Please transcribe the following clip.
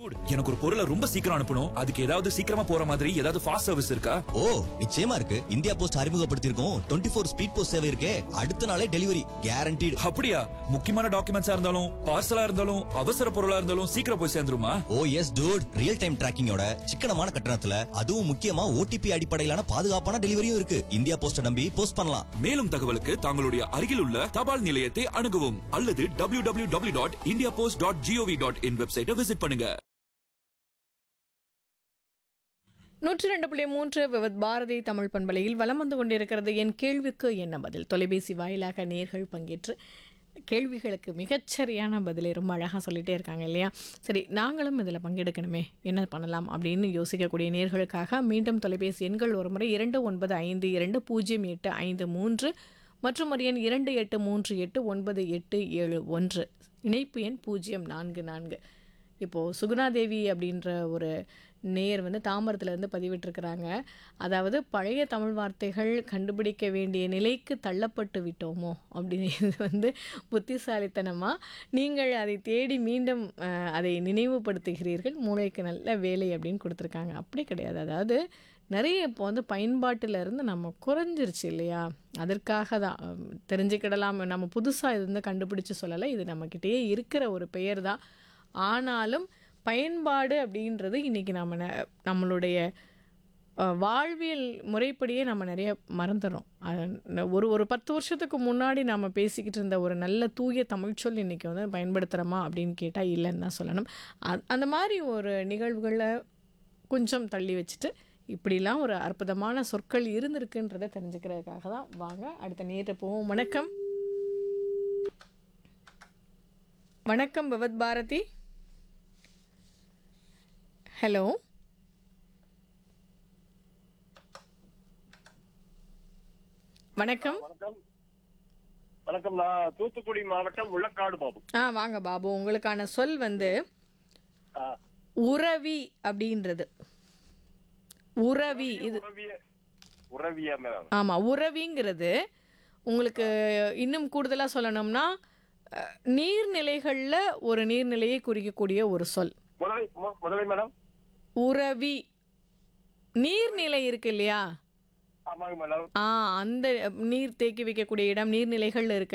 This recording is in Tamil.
Dude, எனக்கு ஒரு பொருளை ரொம்ப சீக்கிரம் அனுப்பணும் அதுக்கு ஏதாவது சீக்கிரமா போற மாதிரி ஏதாவது ஃபாஸ்ட் சர்வீஸ் இருக்கா ஓ நிச்சயமா இருக்கு இந்தியா போஸ்ட் அறிமுகப்படுத்தியிருக்கோம் டுவெண்ட்டி ஃபோர் ஸ்பீட் போஸ்ட் சேவை இருக்கே அடுத்த நாளே டெலிவரி கேரண்டீடு அப்படியா முக்கியமான டாக்குமெண்ட்ஸா இருந்தாலும் பார்சலா இருந்தாலும் அவசர பொருளா இருந்தாலும் சீக்கிரம் போய் சேர்ந்துருமா oh yes dude real time டிராக்கிங்கோட சிக்கனமான கட்டணத்துல அதுவும் முக்கியமா ஓடிபி அடிப்படையிலான பாதுகாப்பான டெலிவரியும் இருக்கு இந்தியா போஸ்ட நம்பி போஸ்ட் பண்ணலாம் மேலும் தகவலுக்கு தங்களுடைய அருகில் உள்ள தபால் நிலையத்தை அணுகவும் அல்லது W W W dot India post dot GOV dot in வெப்சைட்டை விசிட் பண்ணுங்க நூற்றி ரெண்டு புள்ளி மூன்று விவத் பாரதி தமிழ் பண்பலையில் வலம் வந்து கொண்டிருக்கிறது என் கேள்விக்கு என்ன பதில் தொலைபேசி வாயிலாக நேர்கள் பங்கேற்று கேள்விகளுக்கு மிகச்சரியான பதிலை ரொம்ப அழகாக சொல்லிட்டே இருக்காங்க இல்லையா சரி நாங்களும் இதில் பங்கெடுக்கணுமே என்ன பண்ணலாம் அப்படின்னு யோசிக்கக்கூடிய நேர்களுக்காக மீண்டும் தொலைபேசி எண்கள் ஒரு முறை இரண்டு ஒன்பது ஐந்து இரண்டு பூஜ்ஜியம் எட்டு ஐந்து மூன்று மற்றும் ஒரு எண் இரண்டு எட்டு மூன்று எட்டு ஒன்பது எட்டு ஏழு ஒன்று இணைப்பு எண் பூஜ்ஜியம் நான்கு நான்கு இப்போது சுகுணாதேவி அப்படின்ற ஒரு நேர் வந்து தாம்பரத்துலேருந்து பதிவிட்டிருக்கிறாங்க அதாவது பழைய தமிழ் வார்த்தைகள் கண்டுபிடிக்க வேண்டிய நிலைக்கு தள்ளப்பட்டு விட்டோமோ அப்படின்னு இது வந்து புத்திசாலித்தனமாக நீங்கள் அதை தேடி மீண்டும் அஹ், அதை நினைவுபடுத்துகிறீர்கள் மூளைக்கு நல்ல வேலை அப்படின்னு கொடுத்துருக்காங்க அப்படி கிடையாது அதாவது நிறைய இப்போ வந்து பயன்பாட்டில் இருந்து நம்ம குறைஞ்சிருச்சு இல்லையா அதற்காக தான் அஹ், தெரிஞ்சுக்கிடலாம் நம்ம புதுசாக இது வந்து கண்டுபிடிச்சு சொல்லலை இது நம்மக்கிட்டேயே இருக்கிற ஒரு பெயர் தான் ஆனாலும் பயன்பாடு அப்படின்றது இன்றைக்கி நம்ம ந- நம்மளுடைய அஹ், வாழ்வியல் முறைப்படியே நம்ம நிறைய மறந்துடுறோம் அது ந- ஒரு ஒரு பத்து வருஷத்துக்கு முன்னாடி நம்ம பேசிக்கிட்டு இருந்த ஒரு நல்ல தூய தமிழ்ச்சொல் இன்றைக்கி வந்து பயன்படுத்துகிறோமா அப்படின்னு கேட்டால் இல்லைன்னு தான் சொல்லணும் அ- அந்த மாதிரி ஒரு நிகழ்வுகளை கொஞ்சம் தள்ளி வச்சுட்டு இப்படிலாம் ஒரு அற்புதமான சொற்கள் இருந்திருக்குன்றதை தெரிஞ்சுக்கிறதுக்காக தான் வாங்க அடுத்த நேற்று போவோம் வணக்கம் வணக்கம் பவத் பாரதி ஹலோ வணக்கம் வணக்கம் வணக்கம் நான் தூத்துக்குடி மாவட்டம் முள்ளக்காடு பாபு ஆ வாங்க பாபு உங்களுக்கான சொல் வந்து ஆ, உறவி அப்படின்றது உறவி இது உறவிய உறவிய மேடம் ஆமாம் உறவிங்கிறது உங்களுக்கு இன்னும் கூடுதலாக சொல்லணும்னா அஹ், நீர்நிலைகளில் ஒரு நீர்நிலையை குறிக்கக்கூடிய ஒரு சொல் முதலை மு- முதலை மேடம் உறவி நீர்நிலை இருக்கு இல்லையா ஆமாங்க மேடம் ஆ அந்த நீர் தேக்கி வைக்கக்கூடிய இடம் நீர்நிலைகள் இருக்கு